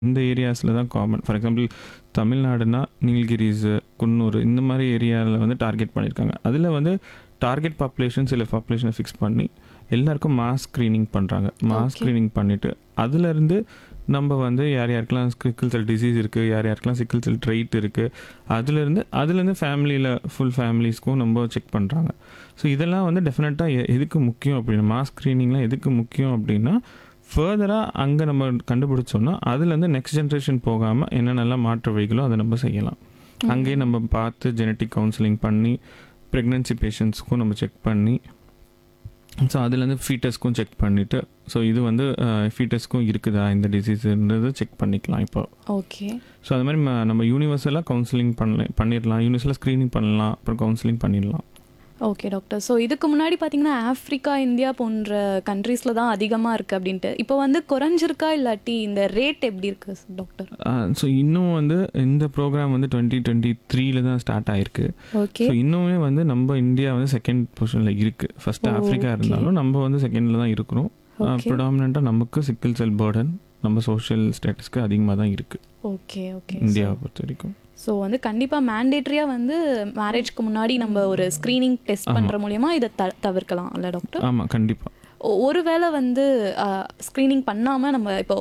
இந்த ஏரியாஸில் தான் காமன் ஃபார் எக்ஸாம்பிள் தமிழ்நாடுனா நீலகிரிஸு குன்னூர் இந்த மாதிரி ஏரியாவில் வந்து டார்கெட் பண்ணியிருக்காங்க அதில் வந்து டார்கெட் பாப்புலேஷன் சில பாப்புலேஷனை ஃபிக்ஸ் பண்ணி எல்லாருக்கும் மாஸ் ஸ்க்ரீனிங் பண்ணுறாங்க மாஸ் Okay. ஸ்க்ரீனிங் பண்ணிவிட்டு அதுலேருந்து நம்ம வந்து யார் யாருக்கெல்லாம் சிக்கிள் செல் டிசீஸ் இருக்குது யார் யாருக்கெல்லாம் சிக்கிள் செல் ட்ரைட் இருக்குது அதுலேருந்து அதுலேருந்து ஃபேமிலியில் ஃபுல் ஃபேமிலிஸ்க்கும் நம்ம செக் பண்ணுறாங்க ஸோ இதெல்லாம் வந்து டெஃபினட்டாக எதுக்கு முக்கியம் அப்படின்னா மாஸ் ஸ்க்ரீனிங்லாம் எதுக்கு முக்கியம் அப்படின்னா ஃபர்தராக அங்கே நம்ம கண்டுபிடிச்சோம்னா அதுலேருந்து நெக்ஸ்ட் ஜென்ரேஷன் போகாமல் என்னென்னலாம் மாற்று வழிகளோ அதை நம்ம செய்யலாம் அங்கேயே நம்ம பார்த்து ஜெனட்டிக் கவுன்சிலிங் பண்ணி ப்ரெக்னென்சி பேஷண்ட்ஸ்க்கும் நம்ம செக் பண்ணி ஸோ அதுலேருந்து ஃபீட்டஸ்க்கும் செக் பண்ணிவிட்டு ஸோ இது வந்து ஃபீட்டஸ்க்கும் இருக்குதா இந்த டிசீஸ்ன்றது செக் பண்ணிக்கலாம் இப்போ ஓகே ஸோ அது மாதிரி ம- நம்ம யூனிவர்சலாக கவுன்சிலிங் பண்ணல பண்ணிடலாம் யூனிவர்சலாக ஸ்க்ரீனிங் பண்ணலாம் அப்புறம் கவுன்சிலிங் பண்ணிடலாம் ஓகே டாக்டர் ஸோ இதுக்கு முன்னாடி பார்த்தீங்கன்னா ஆஃப்ரிக்கா இந்தியா போன்ற கண்ட்ரீஸில் தான் அதிகமாக இருக்குது அப்படின்ட்டு இப்போ வந்து குறைஞ்சிருக்கா இல்லாட்டி இந்த ரேட் எப்படி இருக்கு டாக்டர் ஸோ இன்னும் வந்து இந்த ப்ரோக்ராம் வந்து டுவெண்ட்டி டுவெண்ட்டி த்ரீல தான் ஸ்டார்ட் ஆயிருக்கு ஓகே ஸோ இன்னுமே வந்து நம்ம இந்தியா வந்து செகண்ட் பொசிஷனில் இருக்குது ஃபர்ஸ்ட் ஓ, ஆஃப்ரிக்கா okay. இருந்தாலும் நம்ம வந்து செகண்டில் தான் இருக்கிறோம் ஓகே ப்ரிடாமினாக நமக்கு சிக்கிள் செல் பேர்டன் நம்ம சோஷியல் ஸ்டேட்டஸ்க்கு அதிகமாக தான் இருக்குது ஓகே ஓகே இந்தியாவை பொறுத்த வரைக்கும் ஸோ வந்து கண்டிப்பாக மேண்டேட்ரியாக வந்து மேரேஜ்க்கு முன்னாடி நம்ம ஒரு ஸ்க்ரீனிங் டெஸ்ட் ஆமா. பண்ணுற மூலியமா இதை த தவிர்க்கலாம் இல்லை டாக்டர் ஆமாம் கண்டிப்பாக ஒ- ஒருவேளை வந்து ஸ்க்ரீனிங் பண்ணாமல் நம்ம இப்போ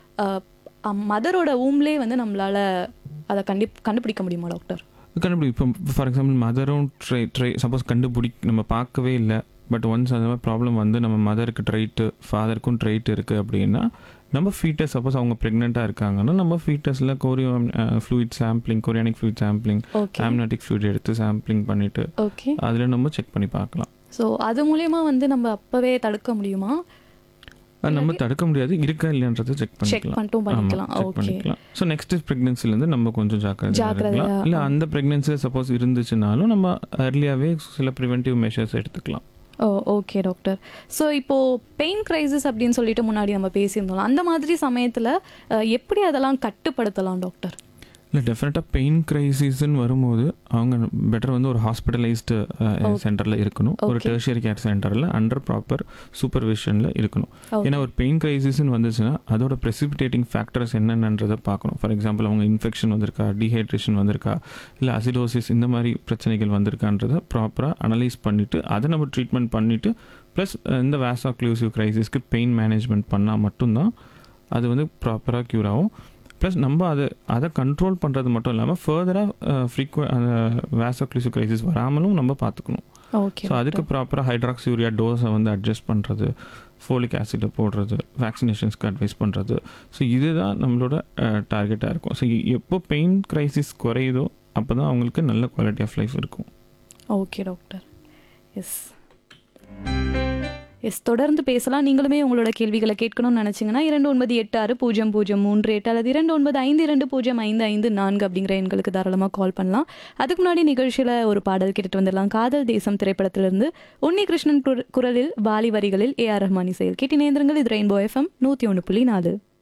மதரோட ஊம்லேயே வந்து நம்மளால அதை கண்டி கண்டுபிடிக்க முடியுமா டாக்டர் கண்டுபிடி இப்போ ஃபார் எக்ஸாம்பிள் மதரும் ட்ரை ட்ரை சப்போஸ் கண்டுபிடி நம்ம பார்க்கவே இல்லை பட் ஒன்ஸ் அந்த மாதிரி ப்ராப்ளம் வந்து நம்ம மதருக்கு ட்ரைட்டு ஃபாதருக்கும் ட்ரைட் இருக்குது அப்படின்னா நம்ம ஃபீட்டஸ் சப்போஸ் அவங்க ப்ரெக்னெண்ட்டாக இருக்காங்கன்னா நம்ம ஃபீட்டஸில் chorio fluid sampling chorionic fluid sampling okay amniotic fluid எடுத்து சாம்பிளிங் பண்ணிவிட்டு ஓகே அதில் நம்ம செக் பண்ணி பார்க்கலாம் ஸோ அது மூலியமா வந்து நம்ம அப்பவே தடுக்க முடியுமா அது நம்ம தடுக்க முடியாது இருக்கா இல்லைன்றதை செக் செக் பண்ணிக்கலாம் பண்ணிட்டும் பண்ணிக்கலாம் செக் ஓகே பண்ணிக்கலாம் ஸோ நெக்ஸ்ட் ப்ரெக்னென்சிலேருந்து நம்ம கொஞ்சம் ஜாக்கிரதையா ஜாக்கிரதையா, இருக்கலாம் இல்லை அந்த ப்ரெக்னென்சி சப்போஸ் இருந்துச்சுனாலும் நம்ம அர்லியாகவே சில ப்ரிவென்டிவ் மெஷர்ஸ் எடுத்துக்கலாம் ஓ ஓகே டாக்டர் ஸோ இப்போ பெயின் கிரைசிஸ் அப்படின்னு சொல்லிட்டு முன்னாடி நம்ம பேசியிருந்தோம் அந்த மாதிரி சமயத்தில் எப்படி அதெல்லாம் கட்டுப்படுத்தலாம் டாக்டர் இல்லை டெஃபினட்டாக பெயின் கிரைசிஸ்ன்னு வரும்போது அவங்க பெட்டர் வந்து ஒரு ஹாஸ்பிட்டலைஸ்டு Okay. சென்டரில் இருக்கணும் ஒரு Okay. டெர்ஷியரி கேர் சென்டரில் அண்டர் ப்ராப்பர் சூப்பர்விஷனில் இருக்கணும் Okay. ஏன்னா ஒரு பெயின் கிரைசிஸ்ன்னு வந்துச்சுன்னா அதோட ப்ரெசிபிடேட்டிங் ஃபேக்டர்ஸ் என்னென்னன்றதை பார்க்கணும் ஃபார் எக்ஸாம்பிள் அவங்க இன்ஃபெக்ஷன் வந்திருக்கா டீஹைட்ரேஷன் வந்திருக்கா இல்லை அசிடோசிஸ் இந்த மாதிரி பிரச்சனைகள் வந்திருக்கான்றதை ப்ராப்பராக அனலைஸ் பண்ணிவிட்டு அதை நம்ம ட்ரீட்மெண்ட் பண்ணிவிட்டு ப்ளஸ் இந்த வேசாக்ளூசிவ் கிரைசிஸ்க்கு பெயின் மேனேஜ்மெண்ட் பண்ணால் மட்டும்தான் அது வந்து ப்ராப்பராக க்யூர் ஆகும் ப்ளஸ் நம்ம அதை அதை கண்ட்ரோல் பண்ணுறது மட்டும் இல்லாமல் ஃபர்தராக ஃப்ரீக்வ அந்த வேசாக்ளூசிவ் கிரைசிஸ் வராமலும் நம்ம பார்த்துக்கணும் ஓகே ஸோ அதுக்கு ப்ராப்பராக ஹைட்ராக்சியூரியா டோஸை வந்து அட்ஜஸ்ட் பண்ணுறது ஃபோலிக் ஆசிடை போடுறது வேக்சினேஷன்ஸ்க்கு அட்வைஸ் பண்ணுறது ஸோ இதுதான் நம்மளோட டார்கெட்டாக இருக்கும் ஸோ எப்போ பெயின் கிரைசிஸ் குறையுதோ அப்போ தான் அவங்களுக்கு நல்ல குவாலிட்டி ஆஃப் லைஃப் இருக்கும் ஓகே டாக்டர் எஸ் எஸ் தொடர்ந்து பேசலாம் நீங்களுமே உங்களோட கேள்விகளை கேட்கணும்னு நினச்சிங்கன்னா இரண்டு ஒன்பது எட்டு ஆறு பூஜ்ஜியம் பூஜ்ஜியம் மூன்று எட்டு அல்லது இரண்டு ஒன்பது ஐந்து இரண்டு பூஜ்ஜியம் ஐந்து ஐந்து நான்கு அப்படிங்கிற எண்களுக்கு தாராளமாக கால் பண்ணலாம் அதுக்கு முன்னாடி நிகழ்ச்சியில் ஒரு பாடல் கேட்டுட்டு வந்துடலாம் காதல் தேசம் திரைப்படத்திலிருந்து உன்னி கிருஷ்ணன் குர- குரலில் வாலி வரிகளில் ஏ ஆர் ரஹ்மான் இசையில் கேட்டினேந்திரங்கள் இது ரெயின்போ எஃப்எம் நூற்றி ஒன்று புள்ளி நாலு